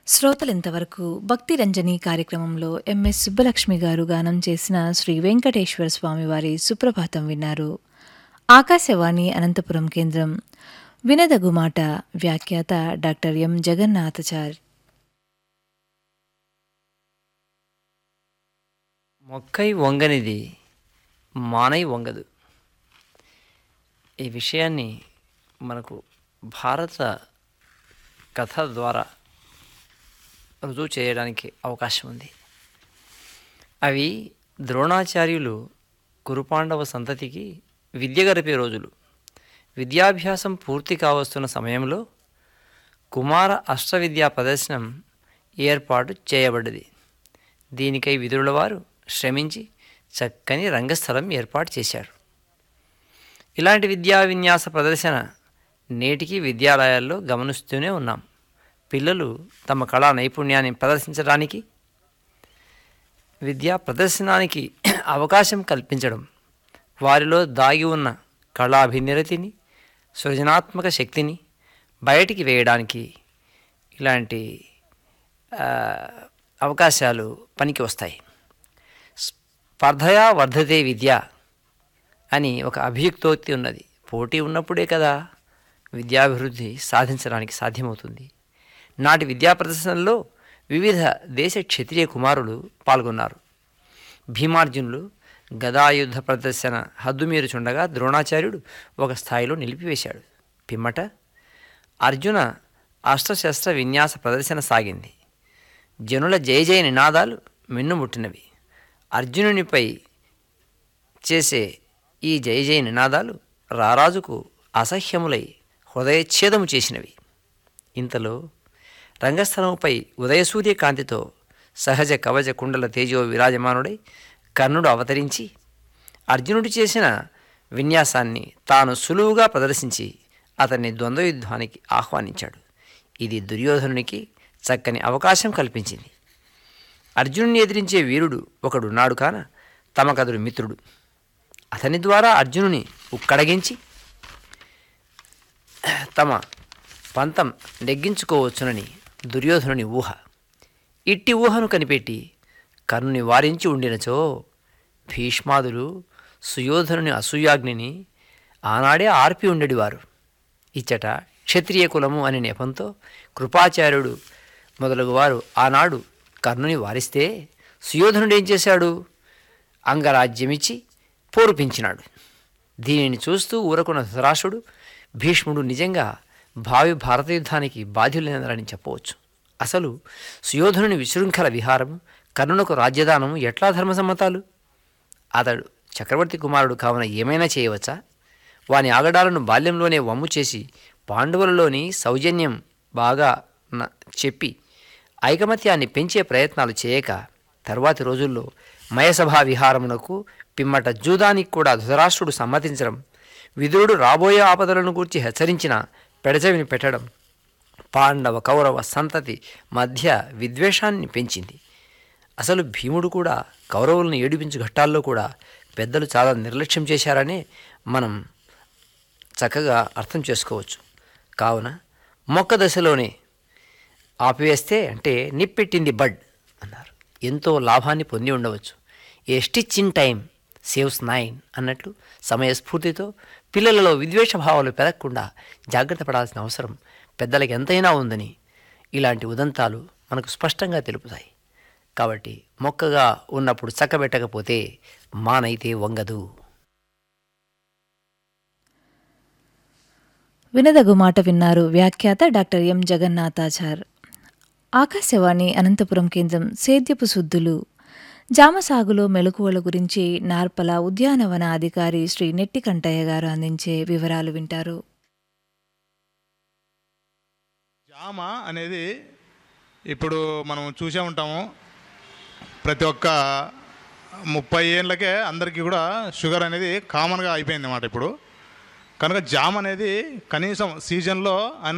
శ్రోతలింతవరకు భక్తి రంజని కార్యక్రమంలో ఎంఎస్ సుబ్బలక్ష్మి గారు గానం చేసిన శ్రీ వెంకటేశ్వర స్వామి వారి సుప్రభాతం విన్నారు ఆకాశవాణి అనంతపురం కేంద్రం వినదగు మాట వ్యాఖ్యాత డాక్టర్ ఎం జగన్నాథచార్ మొక్కై వంగనిది మానై వంగదు ఈ విషయాన్ని మనకు భారత కథ ద్వారా రుజువు చేయడానికి అవకాశం ఉంది అవి ద్రోణాచార్యులు కురుపాండవ సంతతికి విద్య గడిపే రోజులు విద్యాభ్యాసం పూర్తి కావస్తున్న సమయంలో కుమార అష్టవిద్యా ప్రదర్శనం ఏర్పాటు చేయబడ్డది దీనికై విదురుల వారు శ్రమించి చక్కని రంగస్థలం ఏర్పాటు చేశారు ఇలాంటి విద్యా విన్యాస ప్రదర్శన నేటికి విద్యాలయాల్లో గమనిస్తూనే ఉన్నాం పిల్లలు తమ కళా నైపుణ్యాన్ని ప్రదర్శించడానికి విద్యా ప్రదర్శనానికి అవకాశం కల్పించడం వారిలో దాగి ఉన్న కళాభినిరతిని సృజనాత్మక శక్తిని బయటికి వేయడానికి ఇలాంటి ఆ, అవకాశాలు పనికి వస్తాయి స్పర్ధయా వర్ధతే విద్య అని ఒక అభియుక్తోక్తి ఉన్నది పోటీ ఉన్నప్పుడే కదా విద్యాభివృద్ధి సాధించడానికి సాధ్యమవుతుంది నాటి విద్యా ప్రదర్శనలో వివిధ దేశ క్షత్రియ కుమారులు పాల్గొన్నారు భీమార్జునులు గదాయుద్ధ ప్రదర్శన హద్దుమీరుచుండగా ద్రోణాచార్యుడు ఒక స్థాయిలో నిలిపివేశాడు పిమ్మట అర్జున అస్త్రశస్త్ర విన్యాస ప్రదర్శన సాగింది జనుల జయ జయ నినాదాలు మిన్నుముట్టినవి అర్జునునిపై చేసే ఈ జయ జయ నినాదాలు రారాజుకు అసహ్యములై హృదయఛేదము చేసినవి ఇంతలో రంగస్థలముపై ఉదయసూర్య కాంతితో సహజ కవచ కుండల తేజో విరాజమానుడై కర్ణుడు అవతరించి అర్జునుడు చేసిన విన్యాసాన్ని తాను సులువుగా ప్రదర్శించి అతన్ని ద్వంద్వయుద్ధానికి ఆహ్వానించాడు ఇది దుర్యోధనునికి చక్కని అవకాశం కల్పించింది అర్జునుని ఎదిరించే వీరుడు ఒకడున్నాడు కాన తమకదుడు మిత్రుడు అతని ద్వారా అర్జునుని ఉక్కడగించి తమ పంతం నెగ్గించుకోవచ్చునని దుర్యోధనుని ఊహ ఇట్టి ఊహను కనిపెట్టి కర్ణుని వారించి ఉండినచో భీష్మాదులు సుయోధనుని అసూయాగ్నిని ఆనాడే ఆర్పి ఉండేవారు ఇచ్చట క్షత్రియ కులము అనే నెపంతో కృపాచార్యుడు మొదలగు వారు ఆనాడు కర్ణుని వారిస్తే సుయోధనుడు ఏం చేశాడు అంగరాజ్యమిచ్చి పోరుపించినాడు దీనిని చూస్తూ ఊరకున్న ధృతరాష్ట్రుడు భీష్ముడు నిజంగా భావి భారత యుద్ధానికి బాధ్యులైనదని చెప్పవచ్చు అసలు సుయోధనుని విశృంఖల విహారం కర్ణునకు రాజ్యదానం ఎట్లా ధర్మసమ్మతాలు అతడు చక్రవర్తి కుమారుడు కావున ఏమైనా చేయవచ్చా వాని ఆగడాలను బాల్యంలోనే వమ్ము చేసి పాండవులలోని సౌజన్యం బాగా న- చెప్పి ఐకమత్యాన్ని పెంచే ప్రయత్నాలు చేయక తర్వాతి రోజుల్లో మయసభా విహారమునకు పిమ్మట జూదానికి కూడా ధృతరాష్ట్రుడు సమ్మతించడం విదురుడు రాబోయే ఆపదలను గూర్చి హెచ్చరించిన పెడచెవిని పెట్టడం పాండవ కౌరవ సంతతి మధ్య విద్వేషాన్ని పెంచింది అసలు భీముడు కూడా కౌరవులను ఏడిపించు ఘట్టాల్లో కూడా పెద్దలు చాలా నిర్లక్ష్యం చేశారనే మనం చక్కగా అర్థం చేసుకోవచ్చు కావున మొక్క దశలోనే ఆపివేస్తే అంటే నిప్పెట్టింది బడ్ అన్నారు ఎంతో లాభాన్ని పొంది ఉండవచ్చు a stitch in time saves nine అన్నట్లు సమయస్ఫూర్తితో పిల్లలలో విద్వేష భావాలు పెరగకుండా జాగ్రత్త పడాల్సిన అవసరం పెద్దలకు ఎంతైనా ఉందని ఇలాంటి ఉదంతాలు మనకు స్పష్టంగా తెలుపుతాయి కాబట్టి మొక్కగా ఉన్నప్పుడు చక్కబెట్టకపోతే మానైతే వంగదు వినదగు మాట విన్నారు వ్యాఖ్యాత డాక్టర్ ఎం జగన్నాథాచార్ ఆకాశవాణి అనంతపురం కేంద్రం సేద్యపు శుద్ధులు జామ సాగులో మెలకువల గురించి నార్పల ఉద్యానవన అధికారి శ్రీ నెట్టి కంటయ్య గారు అందించే వివరాలు వింటారు జామ అనేది ఇప్పుడు మనం చూసే ఉంటాము ప్రతి ఒక్క ముప్పై ఏళ్ళకే అందరికీ కూడా షుగర్ అనేది కామన్గా అయిపోయింది అన్నమాట ఇప్పుడు కనుక జామ్ అనేది కనీసం సీజన్లో